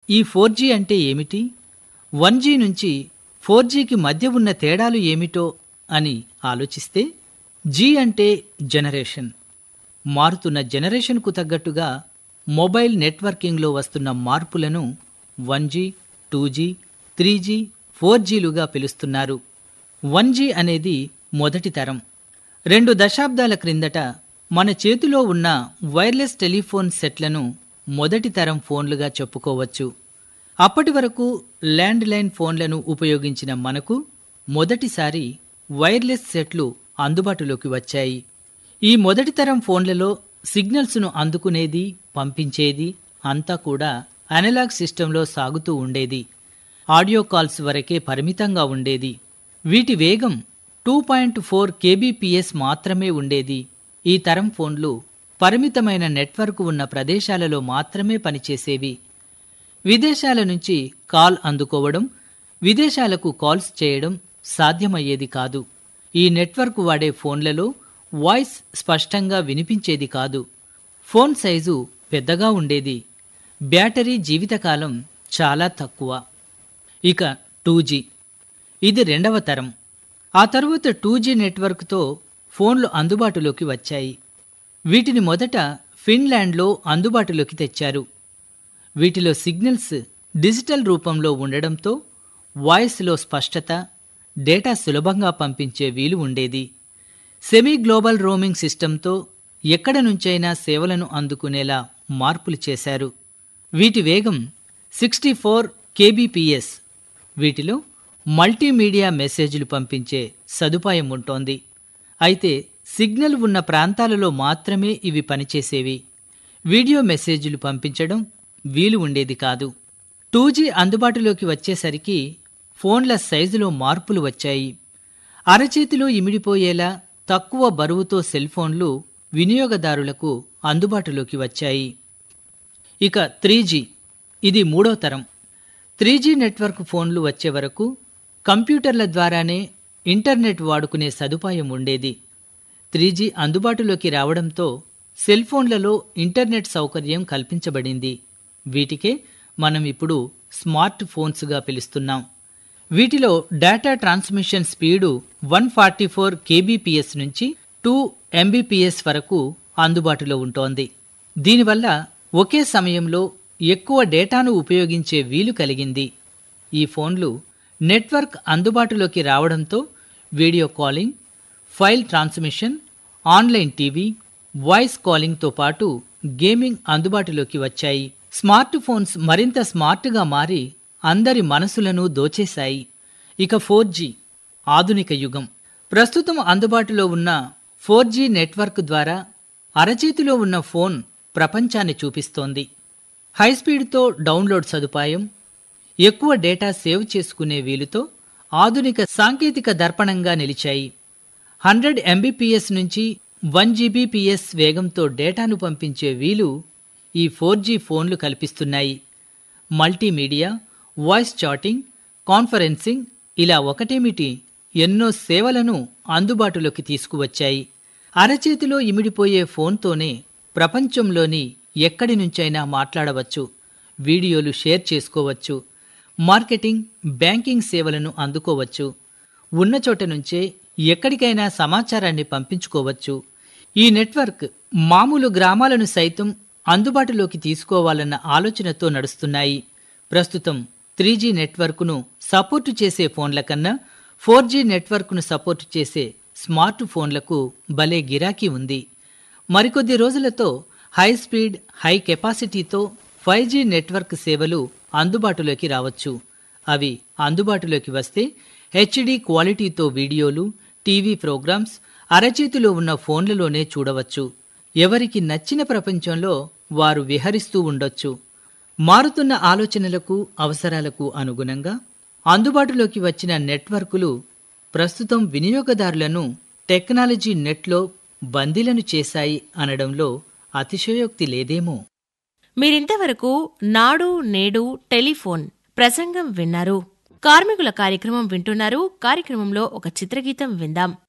ఈ four G అంటే ఏమిటి వన్ జీ నుంచి ఫోర్ జీకి మధ్య ఉన్న తేడాలు ఏమిటో అని ఆలోచిస్తే జీ అంటే జనరేషన్ మారుతున్న జనరేషన్కు తగ్గట్టుగా మొబైల్ నెట్వర్కింగ్లో వస్తున్న మార్పులను one G two G three G four జీలుగా పిలుస్తున్నారు వన్ జీ అనేది మొదటి తరం రెండు దశాబ్దాల క్రిందట మన చేతిలో ఉన్న వైర్లెస్ టెలిఫోన్ సెట్లను మొదటి తరం ఫోన్లుగా చెప్పుకోవచ్చు అప్పటి వరకు ల్యాండ్ లైన్ ఫోన్లను ఉపయోగించిన మనకు మొదటిసారి వైర్లెస్ సెట్లు అందుబాటులోకి వచ్చాయి ఈ మొదటి తరం ఫోన్లలో సిగ్నల్స్ను అందుకునేది పంపించేది అంతా కూడా అనలాగ్ సిస్టంలో సాగుతూ ఉండేది ఆడియో కాల్స్ వరకే పరిమితంగా ఉండేది వీటి వేగం టూ పాయింట్ ఫోర్ కేబీపీఎస్ మాత్రమే ఉండేది ఈ తరం ఫోన్లు పరిమితమైన నెట్వర్క్ ఉన్న ప్రదేశాలలో మాత్రమే పనిచేసేవి విదేశాల నుంచి కాల్ అందుకోవడం విదేశాలకు కాల్స్ చేయడం సాధ్యమయ్యేది కాదు ఈ నెట్వర్క్ వాడే ఫోన్లలో వాయిస్ స్పష్టంగా వినిపించేది కాదు ఫోన్ సైజు పెద్దగా ఉండేది బ్యాటరీ జీవితకాలం చాలా తక్కువ ఇక టూ జీ ఇది రెండవ తరం ఆ తరువాత టూ జీ నెట్వర్క్తో ఫోన్లు అందుబాటులోకి వచ్చాయి వీటిని మొదట ఫిన్లాండ్లో అందుబాటులోకి తెచ్చారు వీటిలో సిగ్నల్స్ డిజిటల్ రూపంలో ఉండడంతో వాయిస్లో స్పష్టత డేటా సులభంగా పంపించే వీలు ఉండేది సెమీ గ్లోబల్ రోమింగ్ సిస్టంతో ఎక్కడ నుంచైనా సేవలను అందుకునేలా మార్పులు చేశారు వీటి వేగం సిక్స్టీ ఫోర్ కేబీపీఎస్ వీటిలో మల్టీమీడియా మెసేజ్లు పంపించే సదుపాయం ఉంటోంది అయితే సిగ్నల్ ఉన్న ప్రాంతాలలో మాత్రమే ఇవి పనిచేసేవి వీడియో మెసేజ్లు పంపించడం వీలు ఉండేది కాదు టూ జీ అందుబాటులోకి వచ్చేసరికి ఫోన్ల సైజులో మార్పులు వచ్చాయి అరచేతిలో ఇమిడిపోయేలా తక్కువ బరువుతో సెల్ ఫోన్లు వినియోగదారులకు అందుబాటులోకి వచ్చాయి ఇక త్రీ జీ ఇది మూడో తరం త్రీ జీ నెట్వర్క్ ఫోన్లు వచ్చే వరకు కంప్యూటర్ల ద్వారానే ఇంటర్నెట్ వాడుకునే సదుపాయం ఉండేది త్రీ జీ అందుబాటులోకి రావడంతో సెల్ ఫోన్లలో ఇంటర్నెట్ సౌకర్యం కల్పించబడింది వీటికే మనం ఇప్పుడు స్మార్ట్ ఫోన్స్గా పిలుస్తున్నాం వీటిలో data transmission speed one forty four kbps నుంచి టూ ఎంబీపీఎస్ వరకు అందుబాటులో ఉంటోంది దీనివల్ల ఒకే సమయంలో ఎక్కువ డేటాను ఉపయోగించే వీలు కలిగింది ఈ ఫోన్లు నెట్వర్క్ అందుబాటులోకి రావడంతో video calling file transmission online TV voice కాలింగ్తో పాటు గేమింగ్ అందుబాటులోకి వచ్చాయి స్మార్ట్ ఫోన్స్ మరింత స్మార్ట్గా మారి అందరి మనసులను దోచేశాయి ఇక ఫోర్ జీ ఆధునిక యుగం ప్రస్తుతం అందుబాటులో ఉన్న ఫోర్ జీ నెట్వర్క్ ద్వారా అరచేతిలో ఉన్న ఫోన్ ప్రపంచాన్ని చూపిస్తోంది హైస్పీడ్తో డౌన్లోడ్ సదుపాయం ఎక్కువ డేటా సేవ్ చేసుకునే వీలుతో ఆధునిక సాంకేతిక దర్పణంగా నిలిచాయి హండ్రెడ్ ఎంబీపీఎస్ నుంచి వన్ జీబీపీఎస్ వేగంతో డేటాను పంపించే వీలు ఈ ఫోర్ జీ ఫోన్లు కల్పిస్తున్నాయి మల్టీమీడియా వాయిస్ చాటింగ్ కాన్ఫరెన్సింగ్ ఇలా ఒకటేమిటి ఎన్నో సేవలను అందుబాటులోకి తీసుకువచ్చాయి అరచేతిలో ఇమిడిపోయే ఫోన్తోనే ప్రపంచంలోని ఎక్కడి నుంచైనా మాట్లాడవచ్చు వీడియోలు షేర్ చేసుకోవచ్చు మార్కెటింగ్ బ్యాంకింగ్ సేవలను అందుకోవచ్చు ఉన్న చోట నుంచే ఎక్కడికైనా సమాచారాన్ని పంపించుకోవచ్చు ఈ నెట్వర్క్ మామూలు గ్రామాలను సైతం అందుబాటులోకి తీసుకోవాలన్న ఆలోచనతో నడుస్తున్నాయి ప్రస్తుతం త్రీ జీ నెట్వర్క్ను సపోర్టు చేసే ఫోన్ల కన్నా ఫోర్ జీ నెట్వర్క్ను సపోర్టు చేసే స్మార్ట్ ఫోన్లకు భలే గిరాకీ ఉంది మరికొద్ది రోజులతో హై స్పీడ్ హై కెపాసిటీతో ఫైవ్ జీ నెట్వర్క్ సేవలు అందుబాటులోకి రావచ్చు అవి అందుబాటులోకి వస్తే హెచ్డి క్వాలిటీతో వీడియోలు టీవీ ప్రోగ్రామ్స్ అరచేతిలో ఉన్న ఫోన్లలోనే చూడవచ్చు ఎవరికి నచ్చిన ప్రపంచంలో వారు విహరిస్తూ ఉండొచ్చు మారుతున్న ఆలోచనలకు అవసరాలకు అనుగుణంగా అందుబాటులోకి వచ్చిన నెట్వర్కులు ప్రస్తుతం వినియోగదారులను టెక్నాలజీ నెట్లో బందీలను చేశాయి అనడంలో అతిశయోక్తి లేదేమో మీరింతవరకు నాడు నేడు టెలిఫోన్ ప్రసంగం విన్నారు కార్మికుల కార్యక్రమం వింటున్నారు కార్యక్రమంలో ఒక చిత్రగీతం విందాం